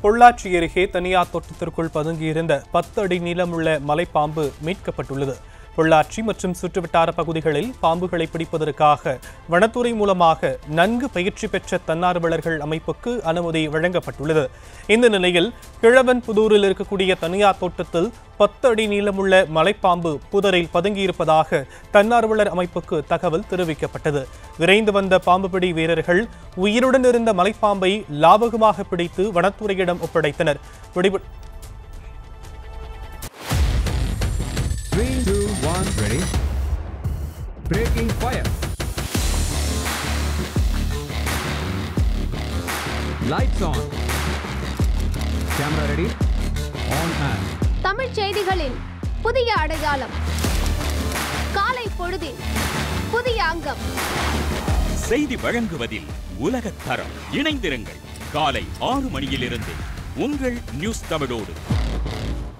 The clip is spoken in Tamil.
பொள்ளாச்சி அருகே தனியார் தோட்டத்திற்குள் பதுங்கியிருந்த பத்து அடி நீளமுள்ள மலைப்பாம்பு மீட்கப்பட்டுள்ளது பொள்ளாச்சி மற்றும் சுற்றுவட்டார பகுதிகளில் பாம்புகளை பிடிப்பதற்காக வனத்துறை மூலமாக நன்கு பயிற்சி பெற்ற தன்னார்வலர்கள் அமைப்புக்கு அனுமதி வழங்கப்பட்டுள்ளது இந்த நிலையில் கிழவன் புதூரில் இருக்கக்கூடிய தனியார் தோட்டத்தில் பத்து அடி நீளமுள்ள மலைப்பாம்பு புதரில் பதுங்கியிருப்பதாக தன்னார்வலர் அமைப்புக்கு தகவல் தெரிவிக்கப்பட்டது விரைந்து வந்த பாம்புபிடி வீரர்கள் உயிருடன் இருந்த மலைப்பாம்பை லாபகமாக பிடித்து வனத்துறையிடம் ஒப்படைத்தனர் பிடிப Three, two, one, ready. Breaking fire. Lights on. Camera ready. On and. தமிழ்ச் செய்திகளின் புதிய அடையாளம் காலை பொழுதின் புதிய அங்கம் செய்தி வழங்குவதில் உலகத் தரம் இணைந்திருங்கள் காலை ஆறு மணியிலிருந்து உங்கள் நியூஸ் தமிழோடு